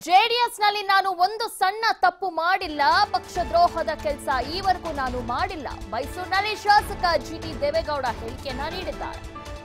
JDS ನಲ್ಲಿ ನಾನು ಒಂದು ಸಣ್ಣ ತಪ್ಪು ಮಾಡಿಲ್ಲ ಪಕ್ಷದ್ರೋಹದ ಕೆಲಸ ಈವರೆಗೂ ನಾನು ಮಾಡಿಲ್ಲ ಮೈಸೂರಿನಲ್ಲಿ ಶಾಸಕ ಜಿಟಿ ದೇವೇಗೌಡ ಹೇಳಿಕೆಯನ್ನ ನೀಡಿದ್ದಾರೆ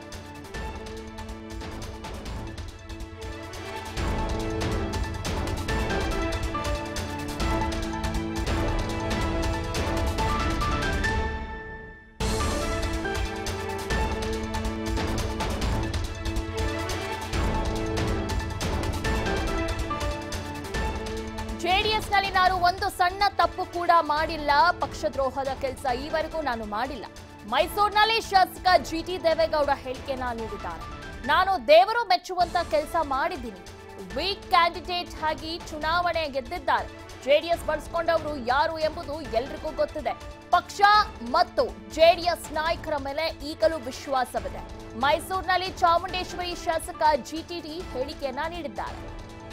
ಜೆಡಿಎಸ್ ನಲ್ಲಿ ನಾನು ಒಂದು ಸಣ್ಣ ತಪ್ಪು ಕೂಡ ಮಾಡಿಲ್ಲ ಪಕ್ಷದ್ರೋಹದ ಕೆಲಸ ಈವರೆಗೂ ನಾನು ಮಾಡಿಲ್ಲ ಮೈಸೂರಿನಲ್ಲಿ ಶಾಸಕ ಜಿಟಿ ದೇವೇಗೌಡ ಹೇಳಿಕೆಯನ್ನ ನೀಡಿದ್ದಾರೆ ನಾನು ದೇವರು ಮೆಚ್ಚುವಂತ ಕೆಲಸ ಮಾಡಿದ್ದೀನಿ ವೀಕ್ ಕ್ಯಾಂಡಿಡೇಟ್ ಆಗಿ ಚುನಾವಣೆ ಗೆದ್ದಿದ್ದಾರೆ ಜೆಡಿಎಸ್ ಬಳಸ್ಕೊಂಡವರು ಯಾರು ಎಂಬುದು ಎಲ್ರಿಗೂ ಗೊತ್ತಿದೆ ಪಕ್ಷ ಮತ್ತು ಜೆಡಿಎಸ್ ನಾಯಕರ ಮೇಲೆ ಈಗಲೂ ವಿಶ್ವಾಸವಿದೆ ಮೈಸೂರಿನಲ್ಲಿ ಚಾಮುಂಡೇಶ್ವರಿ ಶಾಸಕ ಜಿಟಿಡಿ ಹೇಳಿಕೆಯನ್ನ ನೀಡಿದ್ದಾರೆ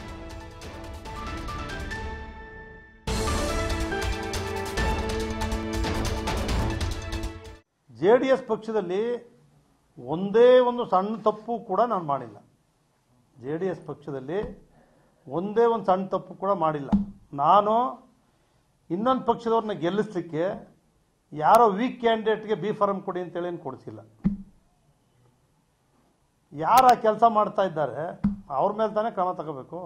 ಜೆ ಡಿ ಎಸ್ ಪಕ್ಷದಲ್ಲಿ ಒಂದೇ ಒಂದು ಸಣ್ಣ ತಪ್ಪು ಕೂಡ ನಾನು ಮಾಡಿಲ್ಲ ಜೆ ಡಿ ಎಸ್ ಪಕ್ಷದಲ್ಲಿ ಒಂದೇ ಒಂದು ಸಣ್ಣ ತಪ್ಪು ಕೂಡ ಮಾಡಿಲ್ಲ ನಾನು ಇನ್ನೊಂದು ಪಕ್ಷದವ್ರನ್ನ ಗೆಲ್ಲಿಸ್ಲಿಕ್ಕೆ ಯಾರೋ ವೀಕ್ ಕ್ಯಾಂಡಿಡೇಟ್ಗೆ ಬಿ ಫಾರಮ್ ಕೊಡಿ ಅಂತೇಳಿ ಏನು ಕೊಡಿಸಿಲ್ಲ ಯಾರು ಆ ಕೆಲಸ ಮಾಡ್ತಾ ಇದ್ದಾರೆ ಅವ್ರ ಮೇಲೆ ತಾನೇ ಕ್ರಮ ತಗೋಬೇಕು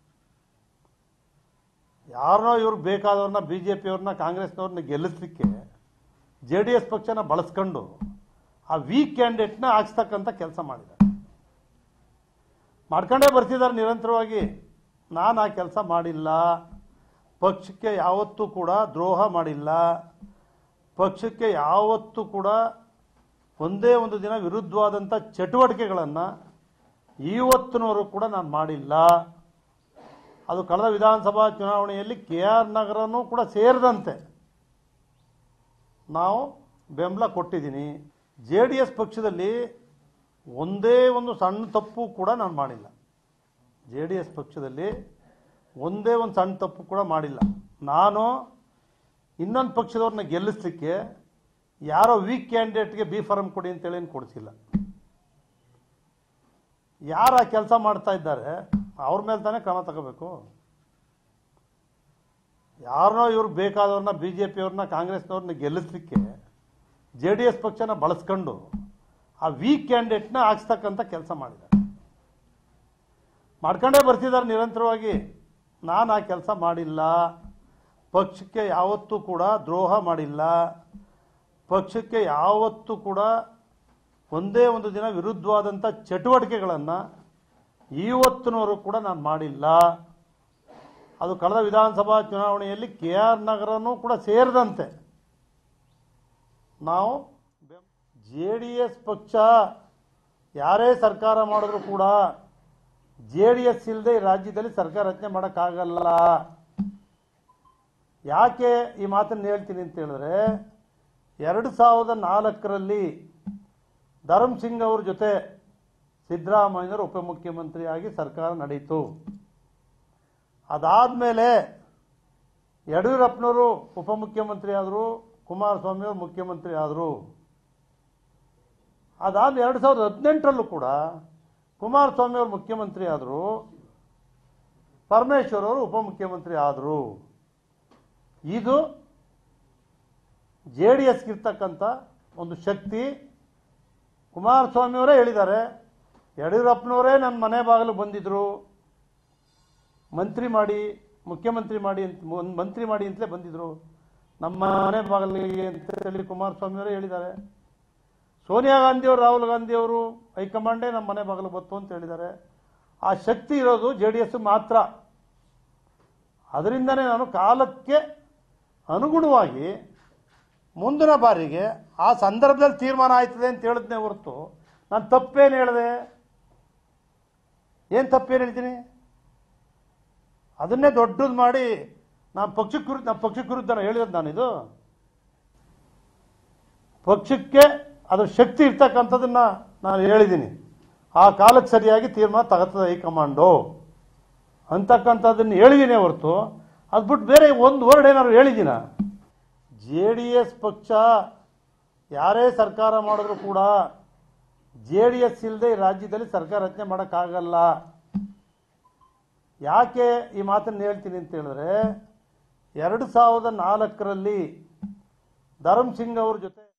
ಯಾರನ್ನೋ ಇವ್ರಿಗೆ ಬೇಕಾದವ್ರನ್ನ ಬಿ ಜೆ ಪಿಯವ್ರನ್ನ ಕಾಂಗ್ರೆಸ್ನವ್ರನ್ನ ಗೆಲ್ಲಿಸ್ಲಿಕ್ಕೆ ಜೆ ಡಿ ಎಸ್ ಪಕ್ಷನ ಬಳಸ್ಕೊಂಡು ಆ ವೀಕ್ ಕ್ಯಾಂಡಿಡೇಟ್ನ ಹಾಕ್ಸ್ತಕ್ಕಂಥ ಕೆಲಸ ಮಾಡಿದ್ದಾರೆ ಮಾಡ್ಕೊಂಡೇ ಬರ್ತಿದ್ದಾರೆ ನಿರಂತರವಾಗಿ ನಾನು ಆ ಕೆಲಸ ಮಾಡಿಲ್ಲ ಪಕ್ಷಕ್ಕೆ ಯಾವತ್ತೂ ಕೂಡ ದ್ರೋಹ ಮಾಡಿಲ್ಲ ಪಕ್ಷಕ್ಕೆ ಯಾವತ್ತೂ ಕೂಡ ಒಂದೇ ಒಂದು ದಿನ ವಿರುದ್ಧವಾದಂಥ ಚಟುವಟಿಕೆಗಳನ್ನು ಇವತ್ತಿನವರೆಗೂ ಕೂಡ ನಾನು ಮಾಡಿಲ್ಲ ಅದು ಕಳೆದ ವಿಧಾನಸಭಾ ಚುನಾವಣೆಯಲ್ಲಿ ಕೆ ಆರ್ ನಗರನೂ ಕೂಡ ಸೇರಿದಂತೆ ನಾವು ಬೆಂಬಲ ಕೊಟ್ಟಿದ್ದೀನಿ ಜೆ ಡಿ ಎಸ್ ಪಕ್ಷದಲ್ಲಿ ಒಂದೇ ಒಂದು ಸಣ್ಣ ತಪ್ಪು ಕೂಡ ನಾನು ಮಾಡಿಲ್ಲ ಜೆ ಡಿ ಎಸ್ ಪಕ್ಷದಲ್ಲಿ ಒಂದೇ ಒಂದು ಸಣ್ಣ ತಪ್ಪು ಕೂಡ ಮಾಡಿಲ್ಲ ನಾನು ಇನ್ನೊಂದು ಪಕ್ಷದವ್ರನ್ನ ಗೆಲ್ಲಿಸ್ಲಿಕ್ಕೆ ಯಾರೋ ವೀಕ್ ಕ್ಯಾಂಡಿಡೇಟ್ಗೆ ಬಿ ಫಾರಮ್ ಕೊಡಿ ಅಂತೇಳಿ ಏನು ಕೊಡಿಸಿಲ್ಲ ಯಾರು ಆ ಕೆಲಸ ಮಾಡ್ತಾ ಇದ್ದಾರೆ ಅವ್ರ ಮೇಲೆ ತಾನೇ ಕ್ರಮ ತಗೋಬೇಕು ಯಾರನ್ನೋ ಇವ್ರಿಗೆ ಬೇಕಾದವ್ರನ್ನ ಬಿ ಜೆ ಪಿಯವ್ರನ್ನ ಕಾಂಗ್ರೆಸ್ನವ್ರನ್ನ ಗೆಲ್ಲಿಸ್ಲಿಕ್ಕೆ ಜೆ ಡಿ ಎಸ್ ಪಕ್ಷನ ಬಳಸ್ಕೊಂಡು ಆ ವೀಕ್ ಕ್ಯಾಂಡಿಡೇಟ್ನ ಹಾಕ್ಸ್ತಕ್ಕಂಥ ಕೆಲಸ ಮಾಡಿದ್ದಾರೆ ಮಾಡ್ಕೊಂಡೇ ಬರ್ತಿದ್ದಾರೆ ನಿರಂತರವಾಗಿ ನಾನು ಆ ಕೆಲಸ ಮಾಡಿಲ್ಲ ಪಕ್ಷಕ್ಕೆ ಯಾವತ್ತೂ ಕೂಡ ದ್ರೋಹ ಮಾಡಿಲ್ಲ ಪಕ್ಷಕ್ಕೆ ಯಾವತ್ತೂ ಕೂಡ ಒಂದೇ ಒಂದು ದಿನ ವಿರುದ್ಧವಾದಂಥ ಚಟುವಟಿಕೆಗಳನ್ನು ಇವತ್ತಿನವರೆಗೂ ಕೂಡ ನಾನು ಮಾಡಿಲ್ಲ ಅದು ಕಳೆದ ವಿಧಾನಸಭಾ ಚುನಾವಣೆಯಲ್ಲಿ ಕೆ ಆರ್ ನಗರನೂ ಕೂಡ ಸೇರಿದಂತೆ ನಾವು ಜೆ ಡಿ ಎಸ್ ಪಕ್ಷ ಯಾರೇ ಸರ್ಕಾರ ಮಾಡಿದ್ರು ಕೂಡ ಜೆ ಡಿ ಎಸ್ ಇಲ್ಲದೆ ರಾಜ್ಯದಲ್ಲಿ ಸರ್ಕಾರ ರಚನೆ ಮಾಡೋಕ್ಕಾಗಲ್ಲ ಯಾಕೆ ಈ ಮಾತನ್ನು ಹೇಳ್ತೀನಿ ಅಂತ ಹೇಳಿದ್ರೆ ಎರಡು ಸಾವಿರದ ನಾಲ್ಕರಲ್ಲಿ ಧರ್ಮ್ ಸಿಂಗ್ ಅವ್ರ ಜೊತೆ ಸಿದ್ದರಾಮಯ್ಯನವರು ಉಪಮುಖ್ಯಮಂತ್ರಿಯಾಗಿ ಸರ್ಕಾರ ನಡೀತು ಅದಾದಮೇಲೆ ಯಡಿಯೂರಪ್ಪನವರು ಉಪಮುಖ್ಯಮಂತ್ರಿ ಆದರು ಕುಮಾರಸ್ವಾಮಿ ಅವರು ಮುಖ್ಯಮಂತ್ರಿ ಆದರು ಅದಾದ ಎರಡು ಸಾವಿರದ ಹದಿನೆಂಟರಲ್ಲೂ ಕೂಡ ಕುಮಾರಸ್ವಾಮಿ ಅವರು ಮುಖ್ಯಮಂತ್ರಿ ಆದರು ಪರಮೇಶ್ವರ್ ಅವರು ಉಪಮುಖ್ಯಮಂತ್ರಿ ಆದರು ಇದು ಜೆ ಡಿ ಎಸ್ಗಿರ್ತಕ್ಕಂಥ ಒಂದು ಶಕ್ತಿ ಕುಮಾರಸ್ವಾಮಿಯವರೇ ಹೇಳಿದ್ದಾರೆ ಯಡಿಯೂರಪ್ಪನವರೇ ನನ್ನ ಮನೆ ಬಾಗಿಲು ಬಂದಿದ್ದರು ಮಂತ್ರಿ ಮಾಡಿ ಮುಖ್ಯಮಂತ್ರಿ ಮಾಡಿ ಅಂತ ಮನ್- ಮಂತ್ರಿ ಮಾಡಿ ಅಂತಲೇ ಬಂದಿದ್ರು ನಮ್ಮ ಮನೆ ಬಾಗಿಲಿಗೆ ಅಂತ ಹೇಳಿ ಕುಮಾರಸ್ವಾಮಿಯವರೇ ಹೇಳಿದ್ದಾರೆ ಸೋನಿಯಾ ಗಾಂಧಿಯವರು ರಾಹುಲ್ ಗಾಂಧಿಯವರು ಹೈಕಮಾಂಡೇ ನಮ್ಮ ಮನೆ ಬಾಗಿಲು ಬತ್ತು ಅಂತ ಹೇಳಿದ್ದಾರೆ ಆ ಶಕ್ತಿ ಇರೋದು ಜೆ ಡಿ ಎಸ್ ಮಾತ್ರ ಅದರಿಂದನೇ ನಾನು ಕಾಲಕ್ಕೆ ಅನುಗುಣವಾಗಿ ಮುಂದಿನ ಬಾರಿಗೆ ಆ ಸಂದರ್ಭದಲ್ಲಿ ತೀರ್ಮಾನ ಆಯ್ತದೆ ಅಂತ ಹೇಳಿದ್ನೇ ಹೊರತು ನಾನು ತಪ್ಪೇನು ಹೇಳಿದೆ ಏನು ತಪ್ಪೇನು ಹೇಳ್ತೀನಿ ಅದನ್ನೇ ದೊಡ್ಡದು ಮಾಡಿ ನಾನು ಪಕ್ಷಕ್ಕೆ ವಿರುದ್ಧ ನಮ್ಮ ಪಕ್ಷಕ್ಕೆ ವಿರುದ್ಧ ನಾನು ಹೇಳಿರೋದು ನಾನಿದು ಪಕ್ಷಕ್ಕೆ ಅದ್ರ ಶಕ್ತಿ ಇರ್ತಕ್ಕಂಥದ್ದನ್ನ ನಾನು ಹೇಳಿದ್ದೀನಿ ಆ ಕಾಲಕ್ಕೆ ಸರಿಯಾಗಿ ತೀರ್ಮಾನ ತಗತ್ತದೆ ಹೈಕಮಾಂಡು ಅಂತಕ್ಕಂಥದ್ದನ್ನು ಹೇಳಿದ್ದೀನಿ ಹೊರತು ಅದು ಬಿಟ್ಟು ಬೇರೆ ಒಂದು ವರ್ಡ್ ಏನಾದ್ರು ಹೇಳಿದ್ದೀನ ಜೆ ಡಿ ಎಸ್ ಪಕ್ಷ ಯಾರೇ ಸರ್ಕಾರ ಮಾಡಿದ್ರು ಕೂಡ ಜೆ ಡಿ ಎಸ್ ಇಲ್ಲದೆ ರಾಜ್ಯದಲ್ಲಿ ಸರ್ಕಾರ ರಚನೆ ಮಾಡೋಕ್ಕಾಗಲ್ಲ ಯಾಕೆ ಈ ಮಾತನ್ನು ಹೇಳ್ತೀನಿ ಅಂತ ಹೇಳಿದ್ರೆ ಎರಡು ಸಾವಿರದ ನಾಲ್ಕರಲ್ಲಿ ಧರಮ್ ಸಿಂಗ್ ಅವ್ರ ಜೊತೆ